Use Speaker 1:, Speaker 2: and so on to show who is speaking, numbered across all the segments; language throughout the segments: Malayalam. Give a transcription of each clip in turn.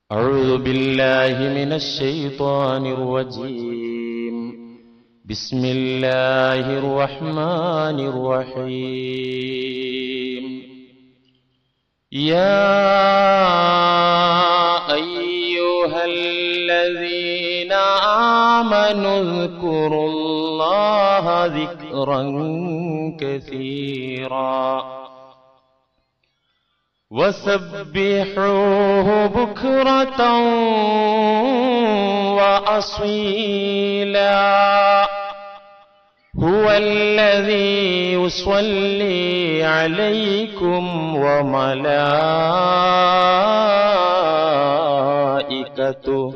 Speaker 1: أعوذ بالله من الشيطان الرجيم بسم الله الرحمن الرحيم يا أيها الذين آمنوا اذكروا الله ذكرا كثيرا وسبحوه بكرة وأصيلا هو الذي يصلي عليكم وملائكته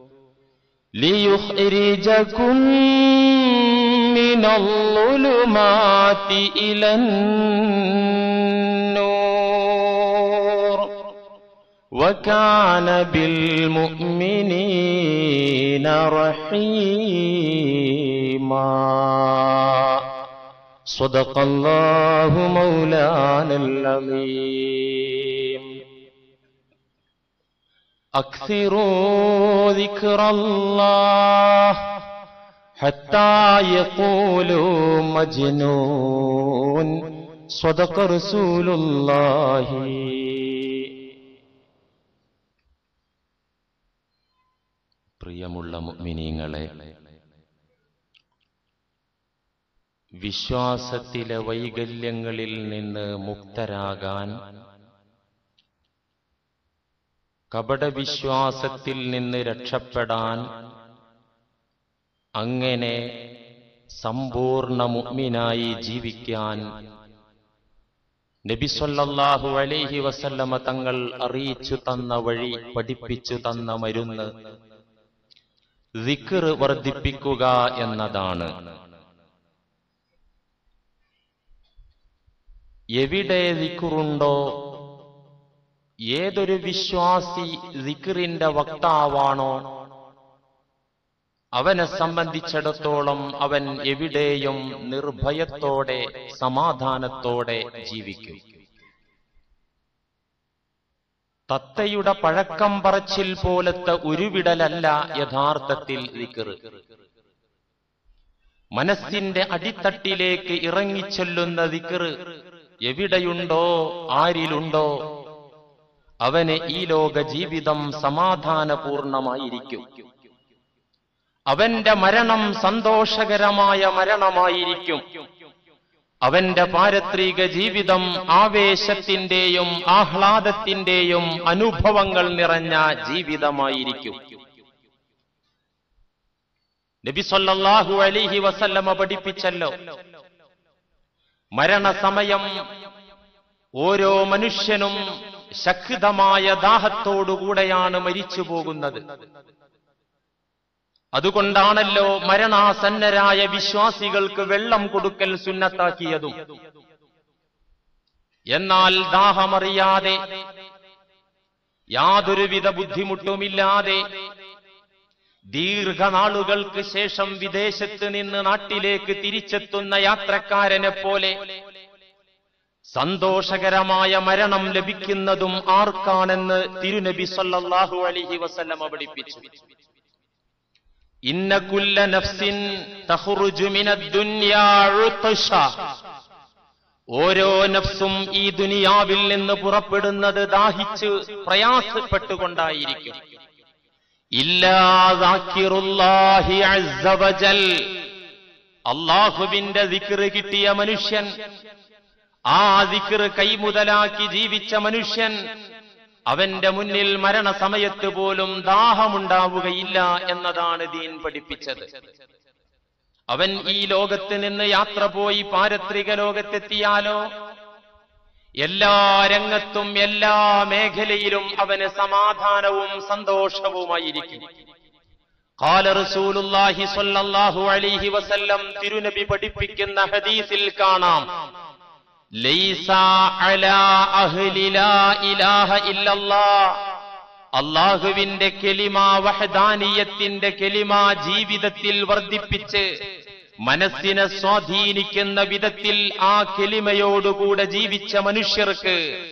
Speaker 1: ليخرجكم من الظلمات إلى النور وكان بالمؤمنين رحيما صدق الله مولانا العظيم أكثروا ذكر الله حتى يقولوا مجنون صدق رسول الله പ്രിയമുള്ള മുഅ്മിനീങ്ങളെ വിശ്വാസത്തിലെ വൈകല്യങ്ങളിൽ നിന്ന് മുക്തരാകാൻ കപടവിശ്വാസത്തിൽ നിന്ന് രക്ഷപ്പെടാൻ അങ്ങനെ സമ്പൂർണ്ണ മുഅ്മിനായി ജീവിക്കാൻ നബിസൊല്ലാഹു അലൈഹി വസല്ലമ തങ്ങൾ അറിയിച്ചു തന്ന വഴി പഠിപ്പിച്ചു തന്ന മരുന്ന് ദിക്ർ വർദ്ധിപ്പിക്കുക എന്നതാണ് എവിടെ ദിക്റുണ്ടോ ഏതൊരു വിശ്വാസി ദിക്റിന്റെ വക്താവാണോ അവനെ സംബന്ധിച്ചിടത്തോളം അവൻ എവിടെയും നിർഭയത്തോടെ സമാധാനത്തോടെ ജീവിക്കും തത്തയുടെ പഴക്കം പറച്ചിൽ പോലത്തെ ഉരുവിടലല്ല യഥാർത്ഥത്തിൽ ദിക്ർ മനസ്സിന്റെ അടിത്തട്ടിലേക്ക് ഇറങ്ങിച്ചൊല്ലുന്ന ദിക്ർ എവിടെയുണ്ടോ ആരിലുണ്ടോ അവന് ഈ ലോക ജീവിതം സമാധാനപൂർണമായിരിക്കും അവന്റെ മരണം സന്തോഷകരമായ മരണമായിരിക്കും അവന്റെ പാരത്രിക ജീവിതം ആവേശത്തിന്റെയും ആഹ്ലാദത്തിന്റെയും അനുഭവങ്ങൾ നിറഞ്ഞ ജീവിതമായിരിക്കും നബി സല്ലല്ലാഹു അലൈഹി വസല്ലമ പഠിപ്പിച്ചല്ലോ മരണസമയം ഓരോ മനുഷ്യനും ശക്തമായ ദാഹത്തോടുകൂടെയാണ് മരിച്ചു പോകുന്നത് അതുകൊണ്ടാണല്ലോ മരണാസന്നരായ വിശ്വാസികൾക്ക് വെള്ളം കൊടുക്കൽ സുന്നത്താക്കിയതും എന്നാൽ ദാഹമറിയാതെ യാതൊരുവിധ ബുദ്ധിമുട്ടുമില്ലാതെ ദീർഘനാളുകൾക്ക് ശേഷം വിദേശത്ത് നിന്ന് നാട്ടിലേക്ക് തിരിച്ചെത്തുന്ന യാത്രക്കാരനെ പോലെ സന്തോഷകരമായ മരണം ലഭിക്കുന്നതും ആർക്കാണെന്ന് തിരുനബി സല്ലല്ലാഹു അലൈഹി വസല്ലമ പഠിപ്പിച്ചു ഇന്ന കുല്ല നഫ്സിൻ തഖ്റുജു മിനദ്ദുന്യാ ഉത്ഷ ഓരോ നഫ്സും ഈ ദുനിയാവിൽ നിന്ന് പുറപ്പെടുന്നത് ദാഹിച്ച് പ്രയാസപ്പെട്ടുകൊണ്ടായിരിക്കും ഇല്ലാഹിറുല്ലാഹി അസ്സവജൽ അള്ളാഹുവിന്റെ ദിക്റ് കിട്ടിയ മനുഷ്യൻ ആ ദിക്റ് കൈമുതലാക്കി ജീവിച്ച മനുഷ്യൻ അവന്റെ മുന്നിൽ മരണസമയത്ത് പോലും ദാഹമുണ്ടാവുകയില്ല എന്നതാണ് ദീൻ പഠിപ്പിച്ചത് അവൻ ഈ ലോകത്ത് നിന്ന് യാത്ര പോയി പാരത്രിക ലോകത്തെത്തിയാലോ എല്ലാ രംഗത്തും എല്ലാ മേഖലയിലും അവന് സമാധാനവും സന്തോഷവുമായിരിക്കും قال رسول الله صلى الله عليه وسلم തിരുനബി പഠിപ്പിക്കുന്ന ഹദീസിൽ കാണാം ലൈസ അലാ അഹ്ലി ലാ ഇലാഹ ഇല്ലല്ലാഹ് അള്ളാഹുവിന്റെ കെലിമ വഹദാനിയത്തിന്റെ കെലിമ ജീവിതത്തിൽ വർദ്ധിപ്പിച്ച് മനസ്സിനെ സ്വാധീനിക്കുന്ന വിധത്തിൽ ആ കെലിമയോടുകൂടെ ജീവിച്ച മനുഷ്യർക്ക്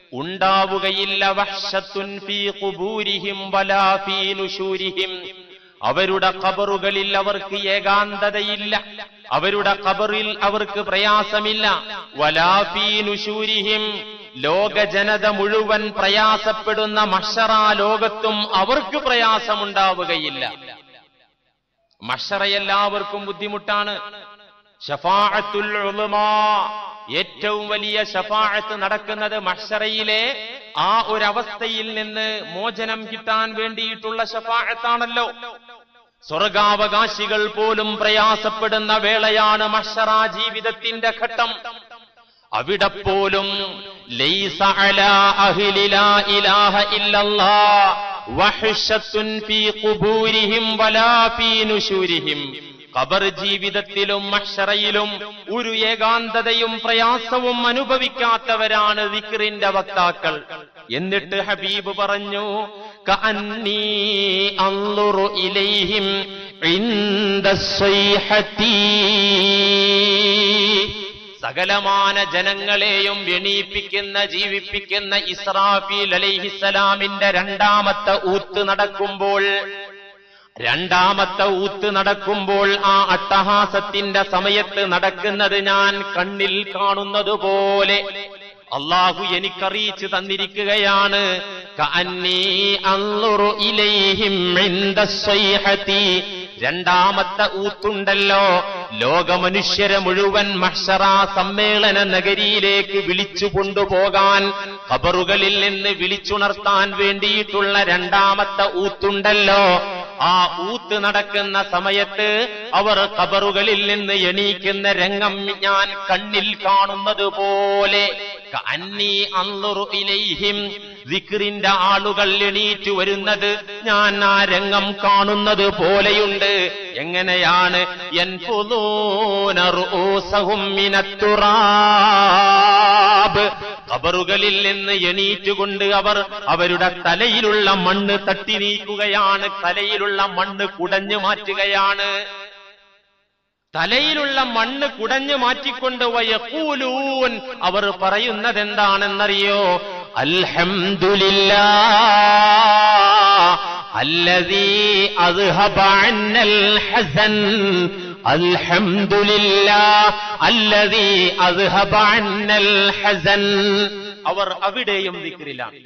Speaker 1: ഉണ്ടാവുകയില്ല വഹ്ശത്തുൻ ഫീ ഖുബൂരിഹിം വലാ ഫീ നുശൂരിഹിം അവരുടെ ഖബറുകളിൽ അവർക്ക് ഏകാന്തതയില്ല അവരുടെ ഖബറിൽ അവർക്ക് പ്രയാസമില്ല വലാ ഫീ നുശൂരിഹിം ലോക ജനത മുഴുവൻ പ്രയാസപ്പെടുന്ന മഷറ ലോകത്തും അവർക്ക് പ്രയാസമുണ്ടാവുകയില്ല മഷറ എല്ലാവർക്കും ബുദ്ധിമുട്ടാണ് ഷഫാഅത്തുൽ ഉലമാ ഏറ്റവും വലിയ ഷഫാഅത്ത് നടക്കുന്നത് മഷറയിലെ ആ ഒരവസ്ഥയിൽ നിന്ന് മോചനം കിട്ടാൻ വേണ്ടിയിട്ടുള്ള ഷഫാഅത്താണല്ലോ സ്വർഗാവകാശികൾ പോലും പ്രയാസപ്പെടുന്ന വേളയാണ് മഷറ ജീവിതത്തിന്റെ ഘട്ടം അവിടെ പോലും ലൈസ അലാ അഹ്ലി ലാ ഇലാഹ ഇല്ലല്ലാഹ് വഹ്ശത്തുൻ ഫീ ഖുബൂരിഹിം വലാ ഫീ നുശൂരിഹിം ഖബർ ജീവിതത്തിലും മഹ്ശറയിലും ഒരു ഏകാന്തതയും പ്രയാസവും അനുഭവിക്കാത്തവരാണ് ദിക്റിന്റെ വക്താക്കൾ എന്നിട്ട് ഹബീബ് പറഞ്ഞു കഅന്നീ അൻളുറു ഇലൈഹിം ഇൻദ സകലമാന ജനങ്ങളെയും എണീപ്പിക്കുന്ന ജീവിപ്പിക്കുന്ന ഇസ്രാഫീൽ അലൈഹിസലാമിന്റെ രണ്ടാമത്തെ ഊത്ത് നടക്കുമ്പോൾ രണ്ടാമത്തെ ഊത്ത് നടക്കുമ്പോൾ ആ അട്ടഹാസത്തിന്റെ സമയത്ത് നടക്കുന്നത് ഞാൻ കണ്ണിൽ കാണുന്നത് പോലെ അള്ളാഹു എനിക്കറിയിച്ചു തന്നിരിക്കുകയാണ് കഅന്നീ അൻളുറു ഇലൈഹിം ഇൻദ സ്വൈഹതി രണ്ടാമത്തെ ഊത്തുണ്ടല്ലോ ലോകമനുഷ്യരെ മുഴുവൻ മഹ്ഷറ സമ്മേളന നഗരിയിലേക്ക് വിളിച്ചു കൊണ്ടുപോകാൻ ഖബറുകളിൽ നിന്ന് വിളിച്ചുണർത്താൻ വേണ്ടിയിട്ടുള്ള രണ്ടാമത്തെ ഊത്തുണ്ടല്ലോ ആ ഊത്ത് നടക്കുന്ന സമയത്ത് അവർ ഖബറുകളിൽ നിന്ന് എണീക്കുന്ന രംഗം ഞാൻ കണ്ണിൽ കാണുന്നത് പോലെ കഅന്നീ അൻളുറു ഇലൈഹിം ദിക്റിന്റെ ആളുകൾ എണീറ്റു വരുന്നത് ഞാൻ ആ രംഗം കാണുന്നത് പോലെയുണ്ട് എങ്ങനെയാണ് എൻ ഖബറുകളിൽ നിന്ന് എണീറ്റുകൊണ്ട് അവർ അവരുടെ തലയിലുള്ള മണ്ണ് തട്ടി നീക്കുകയാണ് തലയിലുള്ള മണ്ണ് കുടഞ്ഞു മാറ്റുകയാണ് തലയിലുള്ള മണ്ണ് കുടഞ്ഞു മാറ്റിക്കൊണ്ട് വയക്കൂലൂൻ അവർ പറയുന്നത് എന്താണെന്നറിയോ അൽഹംദുലില്ലാ അല്ലദീ അദ്ഹബ അന്നൽ ഹസൻ അൽഹംദുലില്ലാ അല്ലദീ അദ്ഹബ അന്നൽ ഹസൻ അവർ അവിടെയും ദിക്റിലാണ്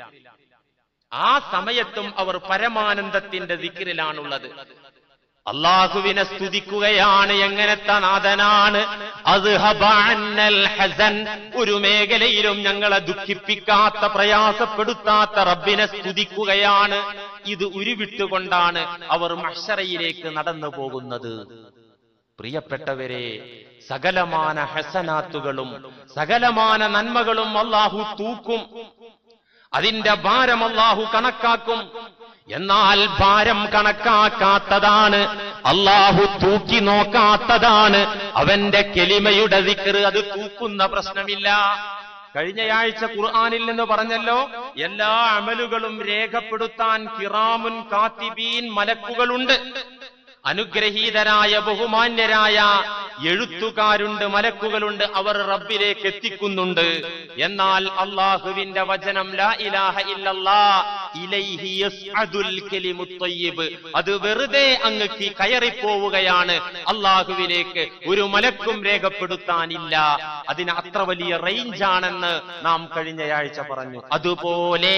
Speaker 1: ആ സമയത്തും അവർ പരമാനന്ദത്തിന്റെ ദിക്റിലാണുള്ളത് അള്ളാഹുവിനെ സ്തുതിക്കുകയാണ് എങ്ങനത്തെ നാഥനാണ് അത് ഹബാന്നൽ ഹസൻ ഒരു മേഖലയിലും ഞങ്ങളെ ദുഃഖിപ്പിക്കാത്ത പ്രയാസപ്പെടുത്താത്ത റബ്ബിനെ സ്തുതിക്കുകയാണ് ഇത് ഉരുവിട്ടുകൊണ്ടാണ് അവർ മഷറയിലേക്ക് നടന്നു പോകുന്നത് പ്രിയപ്പെട്ടവരെ സകലമാന ഹസനാത്തുകളും സകലമാന നന്മകളും അള്ളാഹു തൂക്കും അതിന്റെ ഭാരം അള്ളാഹു കണക്കാക്കും എന്നാൽ ഭാരം കണക്കാക്കാത്തതാണ് അള്ളാഹു തൂക്കി നോക്കാത്തതാണ് അവന്റെ കെലിമയുടെ ദിക്ർ അത് തൂക്കുന്ന പ്രശ്നമില്ല കഴിഞ്ഞയാഴ്ച ഖുർആാനിൽ നിന്ന് പറഞ്ഞല്ലോ എല്ലാ അമലുകളും രേഖപ്പെടുത്താൻ കിറാമുൻ കാത്തിബീൻ മലക്കുകളുണ്ട് അനുഗ്രഹീതരായ ബഹുമാന്യരായ എഴുത്തുകാരുണ്ട് മലക്കുകളുണ്ട് അവർ റബ്ബിലേക്ക് എത്തിക്കുന്നുണ്ട് എന്നാൽ അള്ളാഹുവിന്റെ വചനം ലാ ഇലാഹ ഇല്ലല്ലാ ഇലൈഹി യസ്അദുൽ കലിമുത് ത്വയ്യിബ് അത് വെറുതെ അങ്ങ് കി- കയറിപ്പോവുകയാണ് അള്ളാഹുവിലേക്ക് ഒരു മലക്കും രേഖപ്പെടുത്താനില്ല അതിന് അത്ര വലിയ റേഞ്ചാണെന്ന് നാം കഴിഞ്ഞയാഴ്ച പറഞ്ഞു അതുപോലെ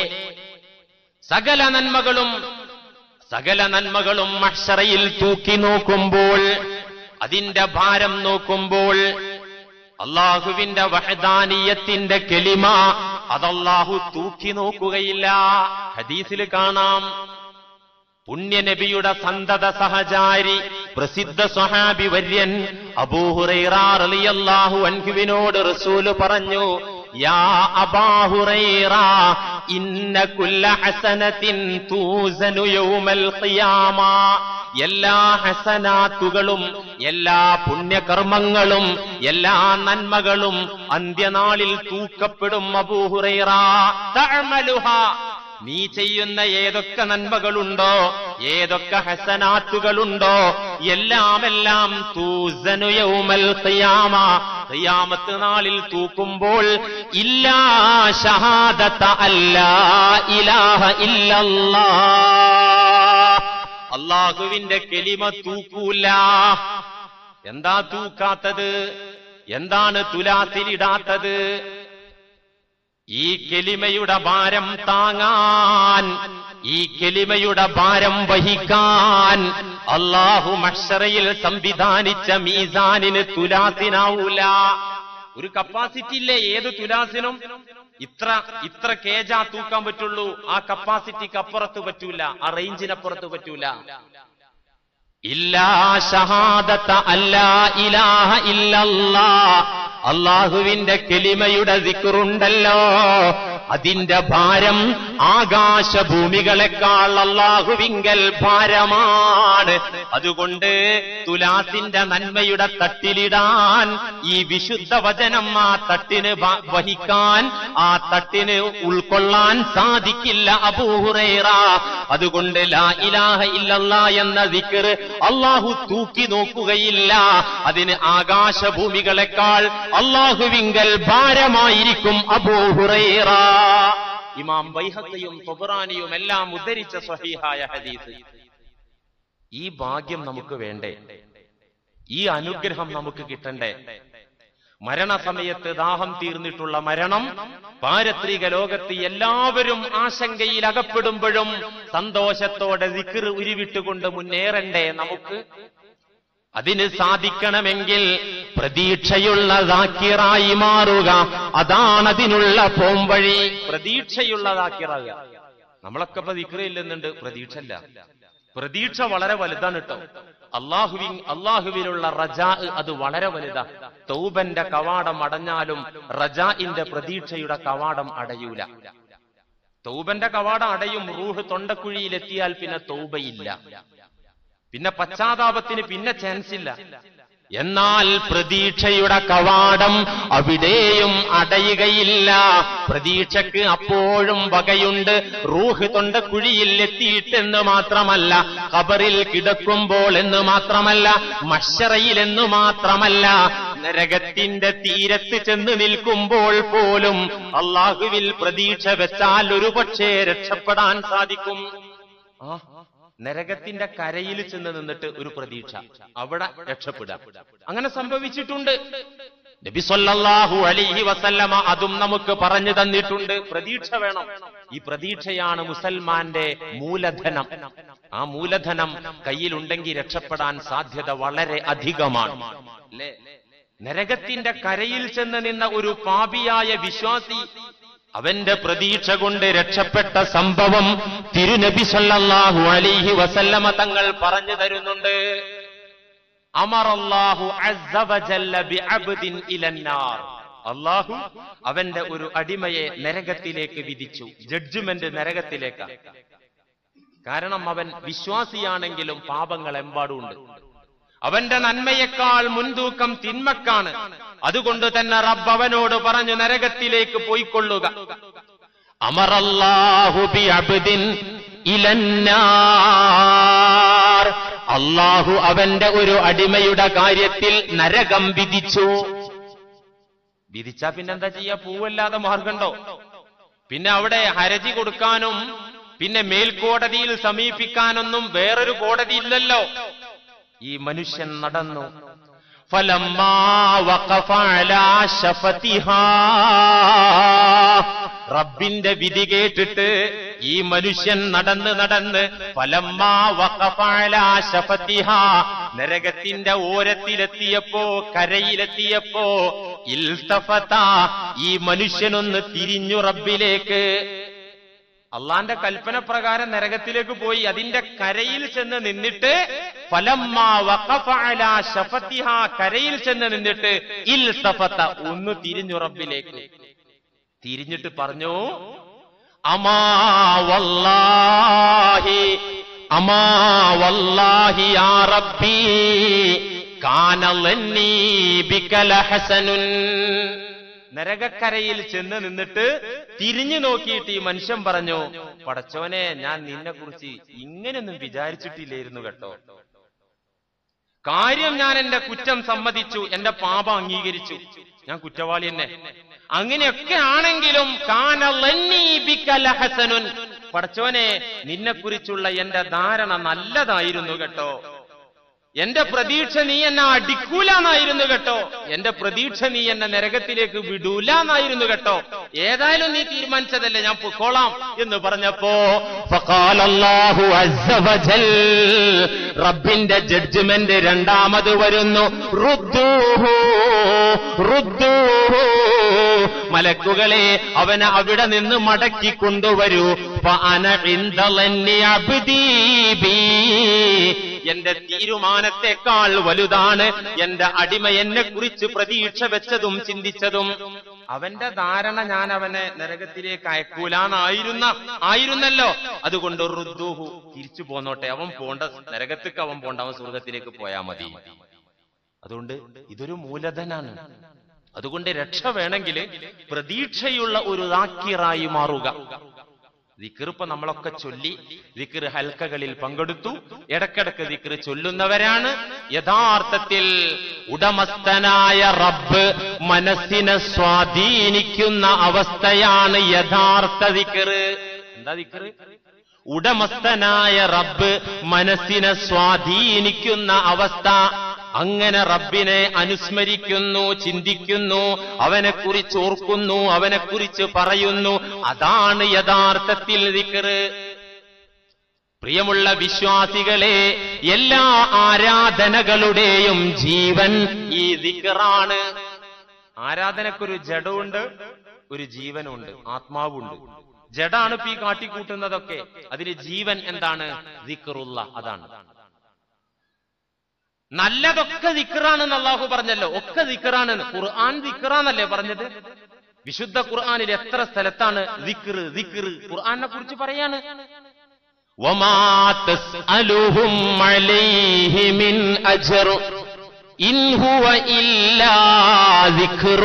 Speaker 1: സകല നന്മകളും സകല നന്മകളും മഹ്ശറയിൽ തൂക്കി നോക്കുമ്പോൾ അതിന്റെ ഭാരം നോക്കുമ്പോൾ അള്ളാഹുവിന്റെ വഹദാനീയത്തിന്റെ കെളിമ അതല്ലാഹു തൂക്കി നോക്കുകയില്ല ഹദീസിൽ കാണാം പുണ്യനബിയുടെ സന്തത സഹചാരി പ്രസിദ്ധ സ്വഹാബി വര്യൻ അബൂഹുറൈറാറിയല്ലാഹു അൻഹുവിനോട് റസൂല് പറഞ്ഞു യാ അബാഹുറൈറ ഇന്ന കുല്ല ഹസനത്തിൻ തൂസനു യൗമൽ ഖിയാമ എല്ലാ ഹസനാത്തുകളും എല്ലാ പുണ്യകർമ്മങ്ങളും എല്ലാ നന്മകളും അന്ത്യനാളിൽ തൂക്കപ്പെടും അബൂഹുറൈറ തഅമലുഹ നീ ചെയ്യുന്ന ഏതൊക്കെ നന്മകളുണ്ടോ ഏതൊക്കെ ഹസനാത്തുകളുണ്ടോ എല്ലാമെല്ലാം തൂസനു യൗമൽ ഖിയാമ ഖിയാമത്ത് നാളിൽ തൂക്കുമ്പോൾ ഇല്ലാ ഷഹാദത്ത അല്ലാ ഇലാഹ ഇല്ലല്ലാ അള്ളാഹുവിന്റെ കെലിമ തൂക്കൂല എന്താ തൂക്കാത്തത് എന്താണ് തുലാത്തിലിടാത്തത് ഈ കെലിമയുടെ ഭാരം താങ്ങാൻ ഈ കെലിമയുടെ ഭാരം വഹിക്കാൻ അള്ളാഹു മഷറയിൽ സംവിധാനിച്ച മീസാനിന് തുലാസിനാവൂല ഒരു കപ്പാസിറ്റി ഇല്ലേ ഏത് തുലാസിനും ഇത്ര ഇത്ര കേജാ തൂക്കാൻ പറ്റുള്ളൂ ആ കപ്പാസിറ്റിക്ക് അപ്പുറത്ത് പറ്റൂല ആ റേഞ്ചിനപ്പുറത്ത് പറ്റൂല ഇല്ലാ ഷഹാദത്ത അല്ലാ ഇലാഹ ഇല്ലല്ലാ അള്ളാഹുവിന്റെ കെലിമയുടെ ദിക്റുണ്ടല്ലോ അതിന്റെ ഭാരം ആകാശഭൂമികളെക്കാൾ അള്ളാഹുവിങ്കൽ ഭാരമാണ് അതുകൊണ്ട് തുലാസിന്റെ നന്മയുടെ തട്ടിലിടാൻ ഈ വിശുദ്ധ വചനം ആ തട്ടിന് വ- വഹിക്കാൻ ആ തട്ടിന് ഉൾക്കൊള്ളാൻ സാധിക്കില്ല അബൂഹുറൈറ അതുകൊണ്ട് ലാ ഇലാഹ ഇല്ലല്ലാ എന്ന ദിക്ർ അള്ളാഹു തൂക്കി നോക്കുകയില്ല അതിന് ആകാശഭൂമികളെക്കാൾ അള്ളാഹുവിങ്കൽ ഭാരമായിരിക്കും അബൂഹുറൈറ ഇമാം ബൈഹത്തയും തൊബറാനിയും എല്ലാം ഉദ്ധരിച്ച സ്വഹീഹായ ഹദീസ് ഈ ഭാഗ്യം നമുക്ക് വേണ്ടേ ഈ അനുഗ്രഹം നമുക്ക് കിട്ടണ്ടേ മരണസമയത്ത് ദാഹം തീർന്നിട്ടുള്ള മരണം പാരത്രിക ലോകത്ത് എല്ലാവരും ആശങ്കയിൽ അകപ്പെടുമ്പോഴും സന്തോഷത്തോടെ ദിക്ർ ഉരുവിട്ടുകൊണ്ട് മുന്നേറണ്ടേ നമുക്ക് അതിന് സാധിക്കണമെങ്കിൽ പ്രതീക്ഷയുള്ള ദാക്കിറായി മാറുക അതാണ് അതിനുള്ള പോംവഴി പ്രതീക്ഷയുള്ള ദാക്കിറാകുക നമ്മളൊക്കെ ഇപ്പൊ ദിക്റയില്ലെന്നുണ്ട് പ്രതീക്ഷല്ല പ്രതീക്ഷ വളരെ വലുതാണ് കേട്ടോ അള്ളാഹുവിൻ അള്ളാഹുവിലുള്ള റജാ അത് വളരെ വലുതാ തൗബന്റെ കവാടം അടഞ്ഞാലും റജാഇന്റെ പ്രതീക്ഷയുടെ കവാടം അടയൂല തൗബന്റെ കവാടം അടയും റൂഹ് തൊണ്ടക്കുഴിയിലെത്തിയാൽ പിന്നെ തൗബയില്ല പിന്നെ പശ്ചാത്താപത്തിന് പിന്നെ ചാൻസ് ഇല്ല എന്നാൽ പ്രതീക്ഷയുടെ കവാടം അവിടെയും അടയുകയില്ല പ്രതീക്ഷയ്ക്ക് അപ്പോഴും വകയുണ്ട് റൂഹ് തൊണ്ട കുഴിയിൽ എത്തിയിട്ടെന്ന് മാത്രമല്ല ഖബറിൽ കിടക്കുമ്പോൾ എന്ന് മാത്രമല്ല മഷറയിൽ എന്ന് മാത്രമല്ല നരകത്തിന്റെ തീരത്ത് ചെന്ന് നിൽക്കുമ്പോൾ പോലും അള്ളാഹുവിൽ പ്രതീക്ഷ വെച്ചാൽ ഒരു പക്ഷേ രക്ഷപ്പെടാൻ സാധിക്കും ആ നരകത്തിന്റെ കരയിൽ ചെന്ന് നിന്നിട്ട് ഒരു പ്രതീക്ഷ അവിടെ രക്ഷപ്പെടാം അങ്ങനെ സംഭവിച്ചിട്ടുണ്ട് നബി സല്ലല്ലാഹു അലൈഹി വസല്ലമ അതും നമുക്ക് പറഞ്ഞു തന്നിട്ടുണ്ട് പ്രതീക്ഷ വേണം ഈ പ്രതീക്ഷയാണ് മുസൽമാന്റെ മൂലധനം ആ മൂലധനം കയ്യിലുണ്ടെങ്കിൽ രക്ഷപ്പെടാൻ സാധ്യത വളരെ അധികമാണ് അല്ലേ നരകത്തിന്റെ കരയിൽ ചെന്ന് നിന്ന ഒരു പാപിയായ വിശ്വാസി അവന്റെ പ്രതീക്ഷ കൊണ്ട് രക്ഷപ്പെട്ട സംഭവം തിരുനബി സല്ലല്ലാഹു അലൈഹി വസല്ലമ തങ്ങൾ പറഞ്ഞു തരുന്നുണ്ട് അമറല്ലാഹു അസ്സ വജല്ല ബിഅബ്ദിൻ ഇലന്നാർ അള്ളാഹു അവന്റെ ഒരു അടിമയെ നരകത്തിലേക്ക് വിധിച്ചു ജഡ്ജ്മെന്റ് നരകത്തിലേക്ക് കാരണം അവൻ വിശ്വാസിയാണെങ്കിലും പാപങ്ങൾ എമ്പാടുണ്ട് അവന്റെ നന്മയേക്കാൾ മുൻതൂക്കം തിന്മക്കാണ് അതുകൊണ്ട് തന്നെ റബ്ബ് അവനോട് പറഞ്ഞു നരകത്തിലേക്ക് പോയിക്കൊള്ളുക അമറല്ലാഹു ബി അബ്ദിൻ ഇലന്നാർ അള്ളാഹു അവന്റെ ഒരു അടിമയുടെ കാര്യത്തിൽ നരകം വിധിച്ചു വിധിച്ചാ പിന്നെന്താ ചെയ്യാ പൂവല്ലാതെ മാർഗണ്ടോ പിന്നെ അവിടെ ഹരജി കൊടുക്കാനും പിന്നെ മേൽക്കോടതിയിൽ സമീപിക്കാനൊന്നും വേറൊരു കോടതി ഇല്ലല്ലോ ഈ മനുഷ്യൻ നടന്നു ഫലമ്മാ വഖഫ അലാ ശഫതിഹാ. റബ്ബിന്റെ വിധി കേട്ടിട്ട് ഈ മനുഷ്യൻ നടന്ന് നടന്ന് ഫലമ്മാ വഖഫ അലാ ശഫതിഹാ. നരകത്തിന്റെ ഓരത്തിലെത്തിയപ്പോ കരയിലെത്തിയപ്പോ ഇൽതഫത ഈ മനുഷ്യനൊന്ന് തിരിഞ്ഞു റബ്ബിലേക്ക് അള്ളാന്റെ കൽപ്പന പ്രകാരം നരകത്തിലേക്ക് പോയി അതിന്റെ കരയിൽ ചെന്ന് നിന്നിട്ട് ഫലമ്മാ വഖഫ അലാ ശഫത്തിഹാ കരയിൽ ചെന്ന് നിന്നിട്ട് ഇൽ സഫത്ത ഒന്ന് തിരിഞ്ഞു റബ്ബിലേക്ക് തിരിഞ്ഞിട്ട് പറഞ്ഞു അമാ വല്ലാഹി അമാ വല്ലാഹി യാ റബ്ബി കാന ലന്നീ ബിക ലഹസനുൻ നരകക്കരയിൽ ചെന്ന് നിന്നിട്ട് തിരിഞ്ഞു നോക്കിയിട്ട് ഈ മനുഷ്യൻ പറഞ്ഞു പടച്ചോനെ ഞാൻ നിന്നെ കുറിച്ച് ഇങ്ങനെയൊന്നും വിചാരിച്ചിട്ടില്ലായിരുന്നു കേട്ടോ കാര്യം ഞാൻ എന്റെ കുറ്റം സമ്മതിച്ചു എന്റെ പാപം അംഗീകരിച്ചു ഞാൻ കുറ്റവാളി തന്നെ അങ്ങനെയൊക്കെ ആണെങ്കിലും കാന ലന്നീ ബിക ലഹസനുൻ. പടച്ചോനെ നിന്നെക്കുറിച്ചുള്ള എന്റെ ധാരണ നല്ലതായിരുന്നു കേട്ടോ എന്റെ പ്രതീക്ഷ നീ എന്നെ അടിക്കൂലെന്നായിരുന്നു കേട്ടോ എന്റെ പ്രതീക്ഷ നീ എന്നെ നരകത്തിലേക്ക് വിടൂല എന്നായിരുന്നു കേട്ടോ ഏതായാലും നീ തീരുമാനിച്ചതല്ലേ ഞാൻ പൊക്കോളാം എന്ന് പറഞ്ഞപ്പോ ഫഖാലല്ലാഹു അസ്സ വജൽ. റബ്ബിന്റെ ജഡ്ജ്മെന്റ് രണ്ടാമത് വരുന്നു റുദ്ദൂഹു, റുദ്ദൂഹു. മലക്കുകളെ അവനെ അവിടെ നിന്ന് മടക്കി കൊണ്ടുവരൂ ഫഅന ഇൻദ ലന്നി അബ്ദീ ബീ. എന്റെ തീരുമാനത്തെക്കാൾ വലുതാണ് എന്റെ അടിമ എന്നെ കുറിച്ച് പ്രതീക്ഷ വെച്ചതും ചിന്തിച്ചതും അവന്റെ ധാരണ ഞാൻ അവനെ നരകത്തിലേക്ക് അയക്കൂലാന്നായിരുന്ന ആയിരുന്നല്ലോ അതുകൊണ്ട് റുദ്ദൂഹു തിരിച്ചു പോന്നോട്ടെ അവൻ പോണ്ട നരകത്തേക്ക് അവൻ പോണ്ട അവൻ സ്വർഗത്തിലേക്ക് പോയാ മതി അതുകൊണ്ട് ഇതൊരു മൂലധനാണ് അതുകൊണ്ട് രക്ഷ വേണമെങ്കിൽ പ്രതീക്ഷയുള്ള ഒരു ദാക്കിറായി മാറുക ദിക്കർ ഇപ്പൊ നമ്മളൊക്കെ ചൊല്ലി ദിക്കർ ഹൽക്കകളിൽ പങ്കെടുത്തു ഇടക്കിടക്ക് ദിക്കർ ചൊല്ലുന്നവരാണ് യഥാർത്ഥത്തിൽ ഉടമസ്ഥനായ റബ്ബ് മനസ്സിനെ സ്വാധീനിക്കുന്ന അവസ്ഥയാണ് യഥാർത്ഥ ദിക്കർ എന്താ ദിക്കർ ഉടമസ്ഥനായ റബ്ബ് മനസ്സിനെ സ്വാധീനിക്കുന്ന അവസ്ഥ അങ്ങനെ റബ്ബിനെ അനുസ്മരിക്കുന്നു ചിന്തിക്കുന്നു അവനെക്കുറിച്ച് ഓർക്കുന്നു അവനെക്കുറിച്ച് പറയുന്നു അതാണ് യഥാർത്ഥത്തിൽ ദിക്റ് പ്രിയമുള്ള വിശ്വാസികളെ എല്ലാ ആരാധനകളുടെയും ജീവൻ ഈ ദിക്റാണ് ആരാധനക്കൊരു ജഡമുണ്ട് ഒരു ജീവനുണ്ട് ആത്മാവുണ്ട് ജഡാണ് ഇപ്പൊ ഈ കാട്ടിക്കൂട്ടുന്നതൊക്കെ അതിന് ജീവൻ എന്താണ് ദിക്റുള്ള അതാണ് നല്ലതൊക്കെ ദിക്റാണെന്ന് അള്ളാഹു പറഞ്ഞല്ലോ ഒക്കെ ദിക്റാണെന്ന് ഖുർആൻ ദിക്റാന്നല്ലേ പറഞ്ഞത് വിശുദ്ധ ഖുർആനിൽ എത്ര സ്ഥലത്താണ് ദിക്ർ ദിക്ർ ഖുർആനെ കുറിച്ച് പറയാണ് وما تسألهم عليه من أجر إن هو إلا ذكر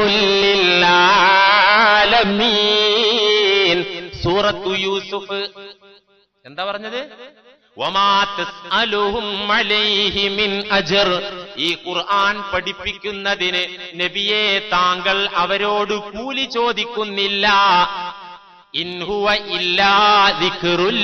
Speaker 1: للعالمين സൂറത്തു യൂസുഫ് എന്താ പറഞ്ഞത് വമാ തസ്അലുഹും അലൈഹി മിൻ അജ്ർ ഈ ഖുർആൻ പഠിപ്പിക്കുന്നതിന് നബിയെ താങ്കൾ അവരോട് കൂലി ചോദിക്കുന്നില്ല ഇൻ ഹുവ ഇല്ലാ ദിക്റുൽ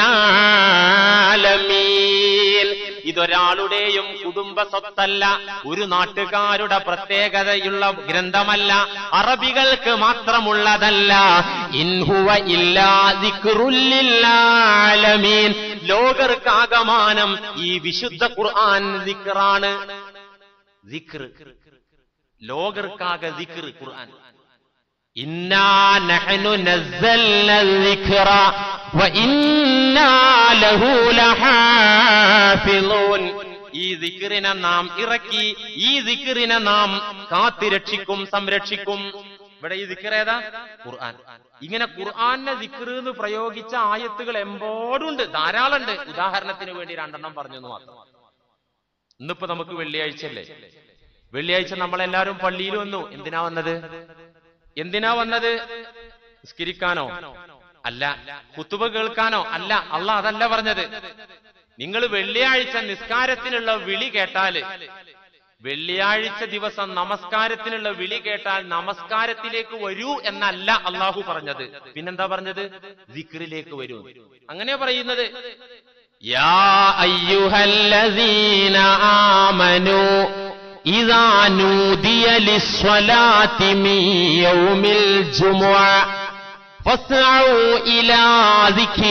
Speaker 1: ലിൽആലമീൻ ഇതൊരാളുടെയും കുടുംബ സ്വത്തല്ല ഒരു നാട്ടുകാരുടെ പ്രത്യേകതയുള്ള ഗ്രന്ഥമല്ല അറബികൾക്ക് മാത്രമുള്ളതല്ല ഇൻഹുവ ഇല്ലാ ദിക്റുൽ ലിൽആലമീൻ ലോകർക്കാകമാനം ഈ വിശുദ്ധ ഖുർആൻ ദിക്റാണ് ദിക്ർ ലോകർക്കാകെ ദിക്ർ ഖുർആൻ ഇന്നാ നഹ്നു നസ്സൽന الذِّكْرَ وَإِنَّا لَهُ لَحَافِظُونَ ഈ ദിക്റിനെ നാം ഇറക്കി ഈ ദിക്റിനെ നാം കാത്തിരക്ഷിക്കും സംരക്ഷിക്കും ഇവിടെ ഈ ദിക്ർ ഏതാ ഖുർആൻ ഇങ്ങനെ ഖുർആനെ ദിക്ർ എന്ന് പ്രയോഗിച്ച ആയത്തുകൾ എമ്പോടുണ്ട് ധാരാളമുണ്ട് ഉദാഹരണത്തിന് വേണ്ടി രണ്ടെണ്ണം പറഞ്ഞു എന്ന് മാത്രം ഇന്നിപ്പോ നമുക്ക് വെള്ളിയാഴ്ച അല്ലേ വെള്ളിയാഴ്ച നമ്മളെല്ലാരും പള്ളിയിൽ വന്നു എന്തിനാ വന്നത് എന്തിനാ വന്നത് നിസ്കരിക്കാനോ അല്ല കുത്തുബ കേൾക്കാനോ അല്ല അല്ല അതല്ല പറഞ്ഞത് നിങ്ങൾ വെള്ളിയാഴ്ച നിസ്കാരത്തിനുള്ള വിളി കേട്ടാല് വെള്ളിയാഴ്ച ദിവസം നമസ്കാരത്തിനുള്ള വിളി കേട്ടാൽ നമസ്കാരത്തിലേക്ക് വരൂ എന്നല്ല അള്ളാഹു പറഞ്ഞത് പിന്നെന്താ പറഞ്ഞത് ദിക്റിലേക്ക് വരൂ അങ്ങനെ പറയുന്നത് യാ അയ്യുഹല്ലദീന ആമനൂ إذا نودي للصلاة من يوم الجمعة فاسعوا إلى ذكر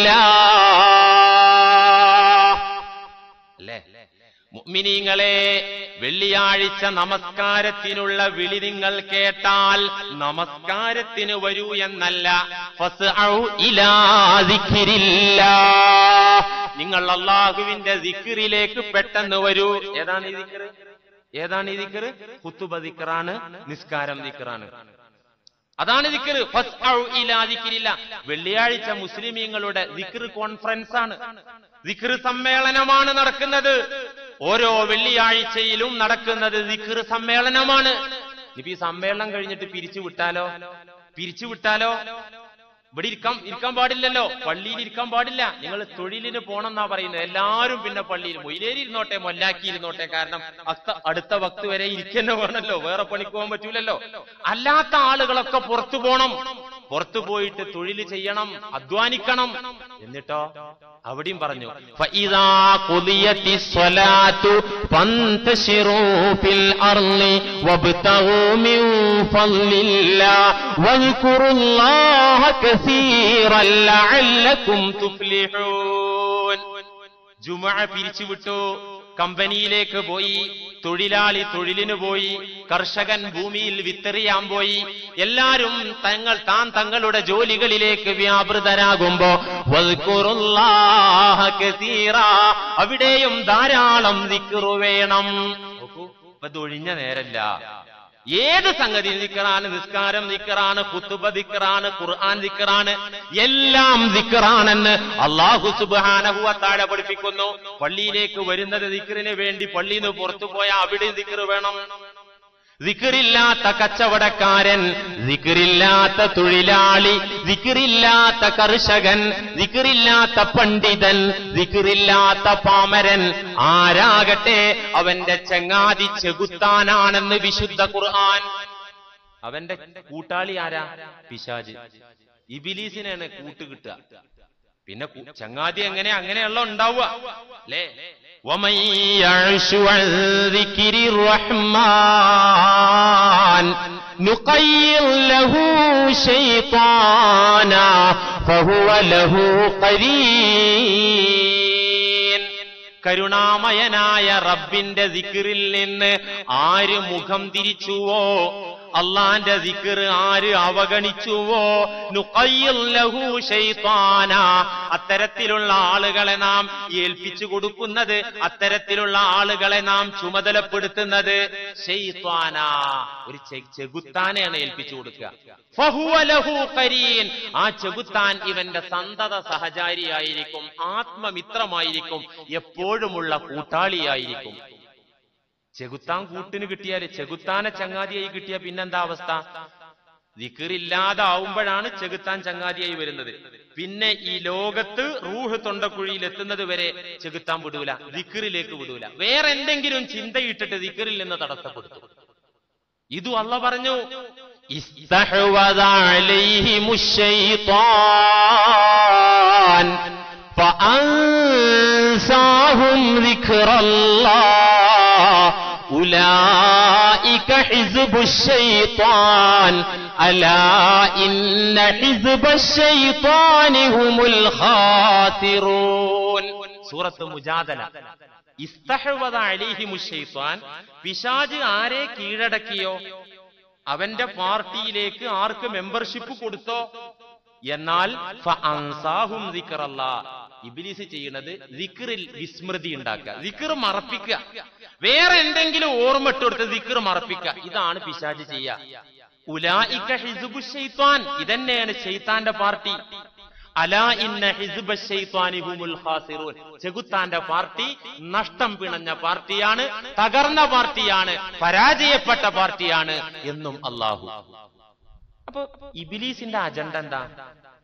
Speaker 1: الله അല്ലേ മുഅ്മിനീങ്ങളെ വെള്ളിയാഴ്ച നമസ്കാരത്തിനുള്ള വിളി നിങ്ങൾ കേട്ടാൽ നമസ്കാരത്തിന് വരൂ എന്നല്ല ഫസ്ഔ ഇലാ ദിക്രില്ലാഹ്. നിങ്ങൾ അള്ളാഹുവിന്റെ ദിക്റിലേക്ക് പെട്ടെന്ന് വരൂ ഏതാണ് ഈ ദിക്ർ ഏതാണ് ഈ ദിക്ർ കുത്തുബ ദിക്റാണ് നിസ്കാരം ദിക്റാണ് അതാണ് ദിക്ർ ഫസ്ഔ ഇലാ ദിക്രില്ല വെള്ളിയാഴ്ച മുസ്ലിമീങ്ങളുടെ ദിക്ർ കോൺഫറൻസ് ആണ് ദിക്ർ സമ്മേളനമാണ് നടക്കുന്നത് ഓരോ വെള്ളിയാഴ്ചയിലും നടക്കുന്നത് ദിക്ർ സമ്മേളനമാണ് ഇപ്പൊ ഈ സമ്മേളനം കഴിഞ്ഞിട്ട് പിരിച്ചു വിട്ടാലോ പിരിച്ചു വിട്ടാലോ ഇവിടെ ഇരിക്കാൻ ഇരിക്കാൻ പാടില്ലല്ലോ പള്ളിയിൽ ഇരിക്കാൻ പാടില്ല നിങ്ങൾ തൊഴിലിന് പോണം എന്നാ പറയുന്നത് എല്ലാവരും പിന്നെ പള്ളിയിൽ മൊയിലേരി ഇരുന്നോട്ടെ മൊല്ലാക്കി ഇരുന്നോട്ടെ കാരണം അത്ത അടുത്ത വക്ത് വരെ ഇരിക്കുന്ന വേണമല്ലോ വേറെ പണിക്ക് പോകാൻ പറ്റൂലല്ലോ അല്ലാത്ത ആളുകളൊക്കെ പുറത്തു പോണം പുറത്തു പോയിട്ട് തൊഴിൽ ചെയ്യണം അധ്വാനിക്കണം എന്നിട്ടോ അവിടെയും പറഞ്ഞു
Speaker 2: فإذا قضيت الصلاة فانتشروا في الأرض وابتغوا من فضل الله واذكروا الله كثيرا لعلكم
Speaker 1: തുഫ്ലിഹൂൻ ജുമഅ പിരിച്ചുവിട്ടു കമ്പനിയിലേക്ക് പോയി തൊഴിലാളി തൊഴിലിന് പോയി കർഷകൻ ഭൂമിയിൽ വിത്തെറിയാൻ പോയി എല്ലാരും തങ്ങൾ താൻ തങ്ങളുടെ ജോലികളിലേക്ക് വ്യാപൃതരാകുമ്പോ വദ്കുറുല്ലാഹ കസീറാ. അവിടെയും ധാരാളം ദിക്റു വേണം നോക്കൂ, ഇപ്പൊ ഇത് ഒഴിഞ്ഞ നേരല്ല ഏത് സംഗതി ദിക്കറാണ് നിസ്കാരം ദിക്കറാണ് കുത്തുബ ദിക്കറാണ് ഖുർആൻ ദിക്കറാണ് എല്ലാം ദിക്കറാണെന്ന് അള്ളാഹു സുബാനഹുവ താഴെ പഠിപ്പിക്കുന്നു പള്ളിയിലേക്ക് വരുന്നത് ദിക്കറിന് വേണ്ടി പള്ളിയിൽ നിന്ന് പുറത്തു പോയാൽ അവിടെ ദിക്കറ് വേണം ദിക്കറില്ലാത്ത കച്ചവടക്കാരൻ ദിക്കറില്ലാത്ത തൊഴിലാളി ദിക്കറില്ലാത്ത കർഷകൻ ദിക്കറില്ലാത്ത പണ്ഡിതൻ ദിക്കറില്ലാത്ത പാമരൻ ആരാകട്ടെ അവന്റെ ചങ്ങാതി ചെകുത്താനാണെന്ന് വിശുദ്ധ ഖുർആൻ അവന്റെ കൂട്ടാളി ആരാ പിശാജ് ഇബിലീസിനാണ് കൂട്ട് കിട്ടുക പിന്നെ കു- ചങ്ങാതി എങ്ങനെ അങ്ങനെയുള്ള ഉണ്ടാവുക അല്ലേ
Speaker 2: ومن يعش عن ذكر الرحمن نقيض له شيطانا فهو له قرين
Speaker 1: കരുണാമയനായ റബ്ബിന്റെ ദിക്റിൽ നിന്ന് ആര് മുഖം തിരിച്ചുവോ അള്ളാന്റെ ദിക്ർ ആര് അവഗണിച്ചുവോ നുഖയ്യിൽ ലഹു ശൈത്താന അത്തരത്തിലുള്ള ആളുകളെ നാം ഏൽപ്പിച്ചു കൊടുക്കുന്നത് അത്തരത്തിലുള്ള ആളുകളെ നാം ചുമതലപ്പെടുത്തുന്നത് ശൈത്താന ഒരു ചെ- ചെകുത്താനെയാണ് ഏൽപ്പിച്ചു കൊടുക്കുക ഫഹുവ ലഹു ഖരീൻ. ആ ചെകുത്താൻ ഇവന്റെ സന്തത സഹചാരിയായിരിക്കും ആത്മമിത്രമായിരിക്കും എപ്പോഴുമുള്ള കൂട്ടാളിയായിരിക്കും ചെകുത്താൻ കൂട്ടിന് കിട്ടിയാല് ചെകുത്താനെ ചങ്ങാതിയായി കിട്ടിയ പിന്നെന്താ അവസ്ഥ ദിക്കറില്ലാതാവുമ്പോഴാണ് ചെകുത്താൻ ചങ്ങാതിയായി വരുന്നത് പിന്നെ ഈ ലോകത്ത് റൂഹ് തൊണ്ടക്കുഴിയിൽ എത്തുന്നത് വരെ ചെകുത്താൻ വിടൂല ദിക്കറിലേക്ക് വിടൂല വേറെ എന്തെങ്കിലും ചിന്തയിട്ടിട്ട് ദിക്കറിൽ നിന്ന് തടസ്സപ്പെടുത്തും ഇതു അല്ല പറഞ്ഞു
Speaker 2: استحوذ عليهم الشيطان فأنساهم ذكر الله أولئك حزب الشيطان ألا إن حزب الشيطان هم الخاسرون
Speaker 1: സൂറത്ത് മുജാദല ഇസ്തഹ്വദ അലൈഹിമു ശൈത്വാൻ പിശാജ് ആരെ കീഴടക്കിയോ അവന്റെ പാർട്ടിയിലേക്ക് ആർക്ക് മെമ്പർഷിപ്പ് കൊടുത്തോ എന്നാൽ ഫഅൻസാഹും ദിക്റല്ലാ. ഇബ്ലീസ് ചെയ്യുന്നത് ദിക്റിൽ വിസ്മൃതി ഉണ്ടാക്കുക ദിക്ർ മറപ്പിക്കുക വേറെ എന്തെങ്കിലും ഓർമ്മ ഇട്ടുകൊടുത്ത് ദിക്ർ മറപ്പിക്കുക ഇതാണ് പിശാജ് ചെയ്യുക ഉലായിക്ക ഹിസുബു ഷെയ്ത്താൻ ഇതന്നെയാണ് ഷെയ്ത്താന്റെ പാർട്ടി അലാ ഇന്ന ഹിസ്ബ ശൈത്വാനി ഹുമുൽ ഖാസിറൂൻ ചെകുത്താന്റെ പാർട്ടി നഷ്ടം പിണഞ്ഞ പാർട്ടിയാണ് തകർന്ന പാർട്ടിയാണ് പരാജയപ്പെട്ട പാർട്ടിയാണ് എന്നും അള്ളാഹു അപ്പൊ ഇബിലീസിന്റെ അജണ്ട എന്താ